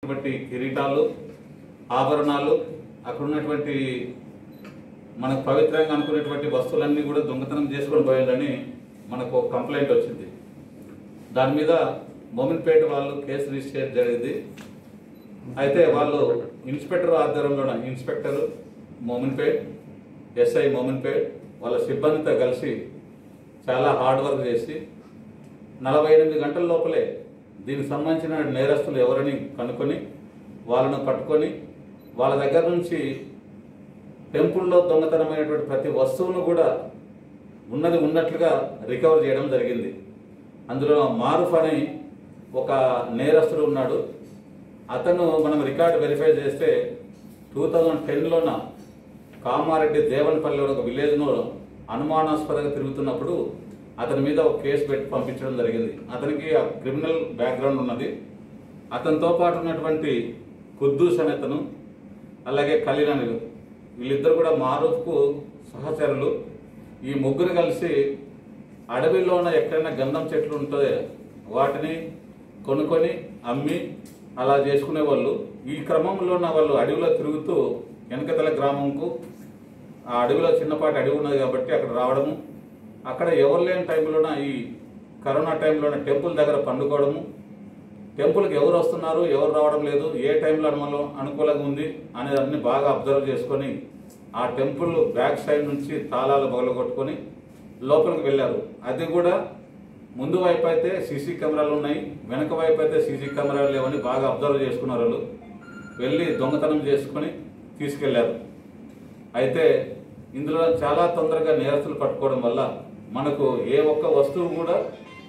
ఉన్నటువంటి కిరీటాలు ఆభరణాలు అక్కడ ఉన్నటువంటి మనకు పవిత్రంగా అనుకునేటువంటి వస్తువులన్నీ కూడా దొంగతనం చేసుకొని పోయాలని మనకు ఒక కంప్లైంట్ వచ్చింది దాని మీద మోమిన్పేట వాళ్ళు కేసు రిజిస్టర్ జరిగింది అయితే వాళ్ళు ఇన్స్పెక్టర్ ఆధ్వర్యంలో ఇన్స్పెక్టర్ మోమిన్పేట్ ఎస్ఐ మోమిన్పేట్ వాళ్ళ సిబ్బందితో కలిసి చాలా హార్డ్ వర్క్ చేసి నలభై ఎనిమిది గంటల లోపలే దీనికి సంబంధించిన నేరస్తులు ఎవరని కనుక్కొని వాళ్ళను పట్టుకొని వాళ్ళ దగ్గర నుంచి టెంపుల్లో దొంగతనమైనటువంటి ప్రతి వస్తువును కూడా ఉన్నది ఉన్నట్లుగా రికవర్ చేయడం జరిగింది అందులో మారుఫ్ అని ఒక నేరస్తుడు ఉన్నాడు అతను మనం రికార్డ్ వెరిఫై చేస్తే టూ థౌజండ్ టెన్లోన కామారెడ్డి దేవనపల్లి ఒక విలేజ్ను అనుమానాస్పదంగా తిరుగుతున్నప్పుడు అతని మీద ఒక కేసు పెట్టి పంపించడం జరిగింది అతనికి ఆ క్రిమినల్ బ్యాక్గ్రౌండ్ ఉన్నది అతనితో పాటు ఉన్నటువంటి కుద్దూస్ అనే అతను అలాగే ఖలీల్ అని వీళ్ళిద్దరు కూడా మారూఫ్కు సహచరులు ఈ ముగ్గురు కలిసి అడవిలో ఉన్న ఎక్కడైనా గంధం చెట్లు ఉంటే వాటిని కొనుక్కొని అమ్మి అలా చేసుకునే వాళ్ళు ఈ క్రమంలో ఉన్న వాళ్ళు అడవిలో తిరుగుతూ వెనకతల గ్రామంకు ఆ అడవిలో చిన్నపాటి అడవి ఉన్నది కాబట్టి అక్కడ రావడము అక్కడ ఎవరు లేని టైంలోన ఈ కరోనా టైంలోన టెంపుల్ దగ్గర పండుకోవడము టెంపుల్కి ఎవరు వస్తున్నారు ఎవరు రావడం లేదు ఏ టైంలో మనం అనుకూలంగా ఉంది అనేది అన్ని బాగా అబ్జర్వ్ చేసుకొని ఆ టెంపుల్ బ్యాక్ సైడ్ నుంచి తాళాలు పగలగొట్టుకొని లోపలికి వెళ్ళారు అది కూడా ముందు వైపు అయితే సీసీ కెమెరాలు ఉన్నాయి వెనక వైపు అయితే సీసీ కెమెరాలు లేవని బాగా అబ్జర్వ్ చేసుకున్నారు వాళ్ళు వెళ్ళి దొంగతనం చేసుకొని తీసుకెళ్లారు అయితే ఇందులో చాలా తొందరగా నేరస్తులు పట్టుకోవడం వల్ల మనకు ఏ ఒక్క వస్తువు కూడా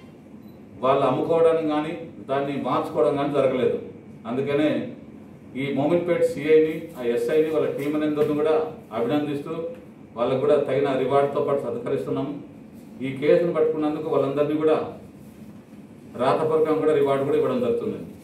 వాళ్ళు అమ్ముకోవడానికి కానీ దాన్ని మార్చుకోవడం కానీ జరగలేదు అందుకనే ఈ మోమిన్పేట్ సిఐని ఆ ఎస్ఐని వాళ్ళ టీం అందరిని కూడా అభినందిస్తూ వాళ్ళకు కూడా తగిన రివార్డ్తో పాటు సత్కరిస్తున్నాము ఈ కేసును పట్టుకున్నందుకు వాళ్ళందరినీ కూడా రాతపూర్వకంగా కూడా రివార్డు కూడా ఇవ్వడం జరుగుతుంది